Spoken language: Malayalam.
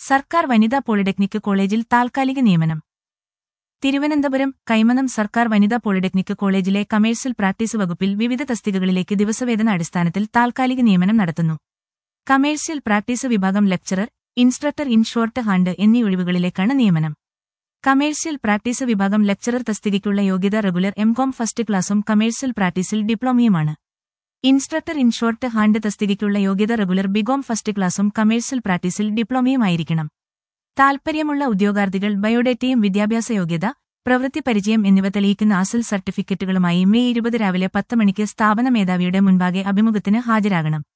സർക്കാർ വനിതാ പോളിടെക്നിക് കോളേജിൽ താൽക്കാലിക നിയമനം തിരുവനന്തപുരം കൈമനം സർക്കാർ വനിതാ പോളിടെക്നിക് കോളേജിലെ കമേഴ്സ്യൽ പ്രാക്ടീസ് വകുപ്പിൽ വിവിധ തസ്തികകളിലേക്ക് ദിവസവേതന അടിസ്ഥാനത്തിൽ താൽക്കാലിക നിയമനം നടത്തുന്നു കമേഴ്സ്യൽ പ്രാക്ടീസ് വിഭാഗം lecturer instructor in shorthand എന്നീ ഒഴിവുകളിലേക്കാണ് നിയമനം കമേഴ്സ്യൽ പ്രാക്ടീസ് വിഭാഗം ലെക്ചറർ തസ്തികയ്ക്കുള്ള യോഗ്യത റെഗുലർ എംകോം ഫസ്റ്റ് ക്ലാസും കമേഴ്സ്യൽ പ്രാക്ടീസിൽ ഡിപ്ലോമയുമാണ് ഇൻസ്ട്രക്ടർ ഇൻ ഷോർട്ട് ഹാൻഡ് തസ്തികയ്ക്കുള്ള യോഗ്യത റെഗുലർ ബികോം ഫസ്റ്റ് ക്ലാസും കമേഴ്സ്യൽ പ്രാക്ടീസിൽ ഡിപ്ലോമയുമായിരിക്കണം താൽപ്പര്യമുള്ള ഉദ്യോഗാർത്ഥികൾ ബയോഡേറ്റയും വിദ്യാഭ്യാസ യോഗ്യത പ്രവൃത്തി പരിചയം എന്നിവ തെളിയിക്കുന്ന അസൽ സർട്ടിഫിക്കറ്റുകളുമായി മെയ് ഇരുപത് രാവിലെ പത്ത് മണിക്ക് സ്ഥാപന മേധാവിയുടെ മുൻപാകെ അഭിമുഖത്തിന് ഹാജരാകണം